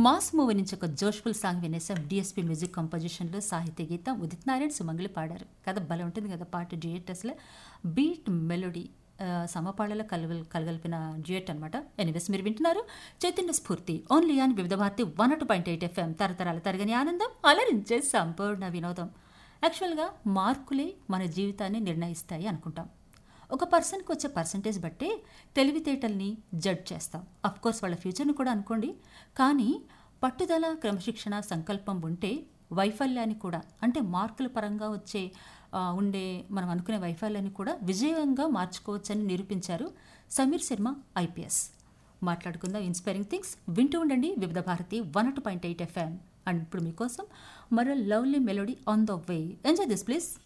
mass movie నుంచి ఒక జోష్ఫుల్ సాంగ్ వినేసాం డిఎస్పీ మ్యూజిక్ కంపోజిషన్లో సాహిత్య గీతం ఉదిత్ నారాయణ సుమంగళి పాడారు కదా భలే ఉంటుంది కదా పాట డ్యూయటస్లో బీట్ మెలోడీ ఆ, సమపాళ్ళలో కలగ కలగలిపిన డ్యూయట్ అనమాట ఎనివేస్ మీరు వింటున్నారు చైతన్య స్ఫూర్తి ఓన్లీ అని Vividh Bharati one O two point eight FM తరతరాల తరగని ఆనందం అలరించే సంపూర్ణ వినోదం యాక్చువల్గా మార్కులే మన జీవితాన్ని నిర్ణయిస్తాయి అనుకుంటాం ఒక పర్సన్కి వచ్చే పర్సంటేజ్ బట్టే తెలివితేటల్ని జడ్జ్ చేస్తాం అఫ్ కోర్స్ వాళ్ళ ఫ్యూచర్ని కూడా అనుకోండి కానీ పట్టుదల క్రమశిక్షణ సంకల్పం ఉంటే వైఫల్యాన్ని కూడా అంటే మార్కుల పరంగా వచ్చే ఆ, ఉండే మనం అనుకునే వైఫల్యాన్ని కూడా విజయంగా మార్చుకోవచ్చని నిరూపించారు సమీర్ శర్మ ఐపీఎస్ మాట్లాడుకుందాం ఇన్స్పైరింగ్ థింగ్స్ వింటూ ఉండండి Vividh Bharati one O two point eight FM and ఇప్పుడు మీకోసం మరో lovely melody on the way enjoy this please